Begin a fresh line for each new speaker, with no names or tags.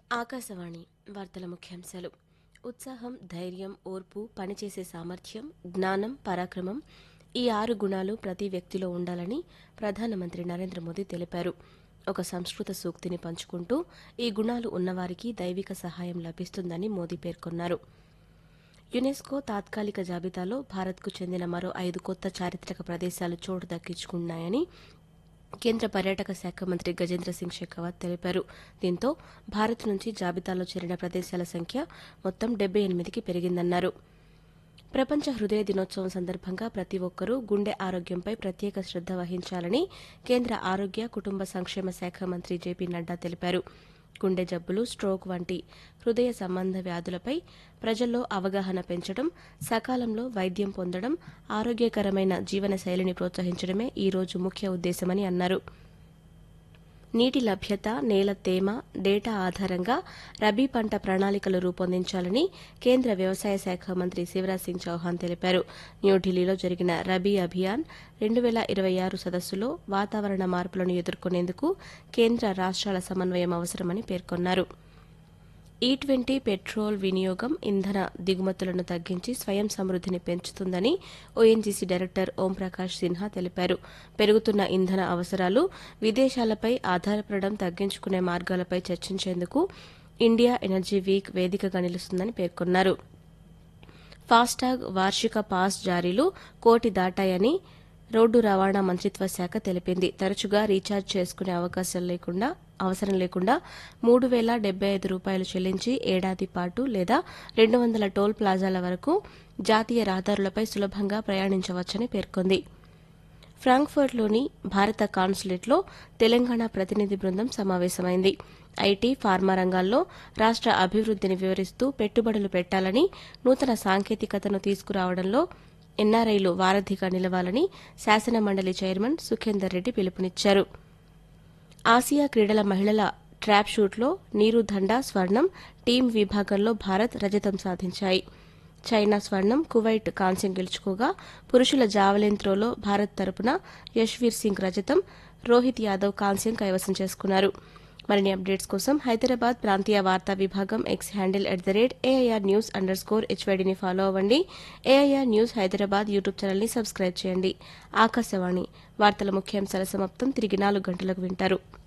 ఆకాశవాణి వార్తల ముఖ్యాంశాలు ఉత్సాహం ధైర్యం ఓర్పు పనిచేసే సామర్థ్యం జ్ఞానం పరాక్రమం ఈ ఆరు గుణాలు ప్రతి వ్యక్తిలో ఉండాలని ప్రధానమంత్రి నరేంద్ర మోదీ తెలిపారు ఒక సంస్కృత సూక్తిని పంచుకుంటూ ఈ గుణాలు ఉన్నవారికి దైవిక సహాయం లభిస్తుందని మోదీ పేర్కొన్నారు యునెస్కో తాత్కాలిక జాబితాలో భారత్కు చెందిన మరో ఐదు కొత్త చారిత్రక ప్రదేశాలు చోటు దక్కించుకున్నాయని కేంద్ర పర్యాటక శాఖ మంత్రి గజేంద్ర సింగ్ షెకావత్ తెలిపారు దీంతో భారత్ నుంచి జాబితాలో చేరిన ప్రదేశాల సంఖ్య మొత్తం డెబ్బై ఎనిమిదికి పెరిగిందన్నారు ప్రపంచ హృదయ దినోత్సవం సందర్భంగా ప్రతి ఒక్కరూ గుండె ఆరోగ్యంపై ప్రత్యేక శ్రద్ద వహించాలని కేంద్ర ఆరోగ్య కుటుంబ సంక్షేమ శాఖ మంత్రి జేపీ నడ్డా తెలిపారు గుండె జబ్బులు స్ట్రోక్ వంటి హృదయ సంబంధ వ్యాధులపై ప్రజల్లో అవగాహన పెంచడం సకాలంలో వైద్యం పొందడం ఆరోగ్యకరమైన జీవనశైలిని ప్రోత్సహించడమే ఈ రోజు ముఖ్య ఉద్దేశమని అన్నారు నీటి లభ్యత నేల తేమ డేటా ఆధారంగా రబీ పంట ప్రణాళికలు రూపొందించాలని కేంద్ర వ్యవసాయ శాఖ మంత్రి శివరాజ్ సింగ్ చౌహాన్ తెలిపారు న్యూఢిల్లీలో జరిగిన రబీ అభియాన్ రెండు వేల ఇరవై ఆరు సదస్సులో వాతావరణ మార్పులను ఎదుర్కొనేందుకు కేంద్ర రాష్ట్రాల సమన్వయం అవసరమని పేర్కొన్నారు ఈ ట్వంటీ పెట్రోల్ వినియోగం ఇంధన దిగుమతులను తగ్గించి స్వయం సమృద్ధిని పెంచుతుందని ఓఎన్జీసీ డైరెక్టర్ ఓంప్రకాష్ సిన్హా తెలిపారు పెరుగుతున్న ఇంధన అవసరాలు విదేశాలపై ఆధారపడడం తగ్గించుకునే మార్గాలపై చర్చించేందుకు ఇండియా ఎనర్జీ వీక్ వేదికగా నిలుస్తుందని పేర్కొన్నారు ఫాస్టాగ్ వార్షిక పాస్ జారీలు కోటి దాటాయని రోడ్డు రవాణా మంత్రిత్వ శాఖ తెలిపింది తరచుగా రీఛార్జ్ చేసుకునే అవకాశం లేకుండా అవసరం లేకుండా మూడు వేల డెబ్బై ఐదు రూపాయలు చెల్లించి ఏడాది పాటు లేదా రెండు వందల టోల్ ప్లాజాల వరకు జాతీయ రహదారులపై సులభంగా ప్రయాణించవచ్చని పేర్కొంది ఫ్రాంక్ఫర్ట్లోని భారత కాన్సులేట్లో తెలంగాణ ప్రతినిధి బృందం సమావేశమైంది ఐటీ ఫార్మా రంగాల్లో రాష్ట అభివృద్దిని వివరిస్తూ పెట్టుబడులు పెట్టాలని నూతన సాంకేతికతను తీసుకురావడంలో ఎన్ఆర్ఐలు వారధిగా నిలవాలని శాసనమండలి చైర్మన్ సుఖేందర్ రెడ్డి పిలుపునిచ్చారు ఆసియా క్రీడల మహిళల ట్రాప్ షూట్లో నీరు దండా స్వర్ణం టీం విభాగంలో భారత్ రజతం సాధించాయి చైనా స్వర్ణం కువైట్ కాంస్యం గెలుచుకోగా పురుషుల జావలిన్ త్రోలో భారత్ తరపున యశ్వీర్ సింగ్ రజతం రోహిత్ యాదవ్ కాంస్యం కైవసం చేసుకున్నారు మరిన్ని అప్డేట్స్ కోసం హైదరాబాద్ ప్రాంతీయ వార్తా విభాగం X handle at the rate A I R news underscore హెచ్వైడీని ఫాలో అవ్వండి ఏఐఆర్ న్యూస్ హైదరాబాద్ యూట్యూబ్ ఛానల్ని సబ్స్క్రైబ్ చేయండి ఆకాశవాణి వార్తల ముఖ్యాంశాల సమాప్తం తిరిగి నాలుగు గంటలకు వింటారు